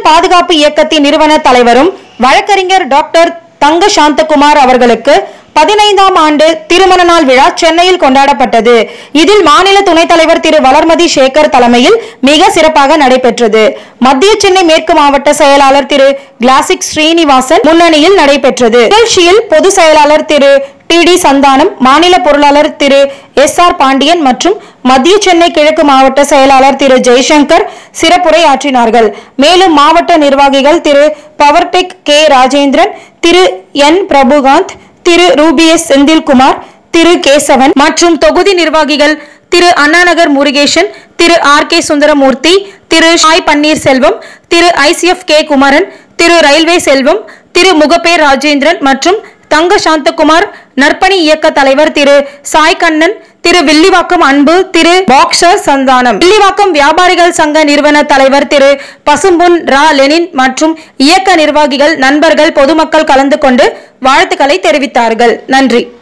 பாதுகாப்பு இயக்கத்தின் நிறுவன தலைவரும் வழக்கறிஞர் டாக்டர் தங்க சாந்தகுமார் அவர்களுக்கு பதினைந்தாம் ஆண்டு திருமண நாள் விழா சென்னையில் கொண்டாடப்பட்டது இதில் மாநில துணைத் தலைவர் திரு வளர்மதி சேகர் தலைமையில் மிக சிறப்பாக நடைபெற்றது மத்திய சென்னை மேற்கு மாவட்ட செயலாளர் திரு கிளாசிக் ஸ்ரீனிவாசன் முன்னணியில் நடைபெற்றது நிகழ்ச்சியில் பொதுச் செயலாளர் திரு டி டி சந்தானம் மாநில பொருளாளர் திரு எஸ் ஆர் பாண்டியன் மற்றும் மத்திய சென்னை கிழக்கு மாவட்ட செயலாளர் திரு ஜெய்சங்கர் சிறப்புரை ஆற்றினார்கள் மேலும் மாவட்ட நிர்வாகிகள் திரு பவர்டெக் கே ராஜேந்திரன் திரு என் பிரபுகாந்த் திரு ரூபிஎஸ் செந்தில்குமார் திரு கேசவன் மற்றும் தொகுதி நிர்வாகிகள் திரு அண்ணாநகர் முருகேசன் திரு ஆர் கே சுந்தரமூர்த்தி திரு ஷாய் பன்னீர்செல்வம் திரு ஐசிஎஃப் கே குமரன் திரு ரயில்வே செல்வம் திரு முகப்பேர் ராஜேந்திரன் மற்றும் தங்க சாந்தகுமார் நற்பணி இயக்க தலைவர் திரு சாய் கண்ணன் திரு வில்லிவாக்கம் அன்பு திரு பாக்ஸர் சந்தானம் வில்லிவாக்கம் வியாபாரிகள் சங்க நிறுவன தலைவர் திரு பசும்பொன் ரா லெனின் மற்றும் இயக்க நிர்வாகிகள் நண்பர்கள் பொதுமக்கள் கலந்து கொண்டு வாழ்த்துக்களை தெரிவித்தார்கள் நன்றி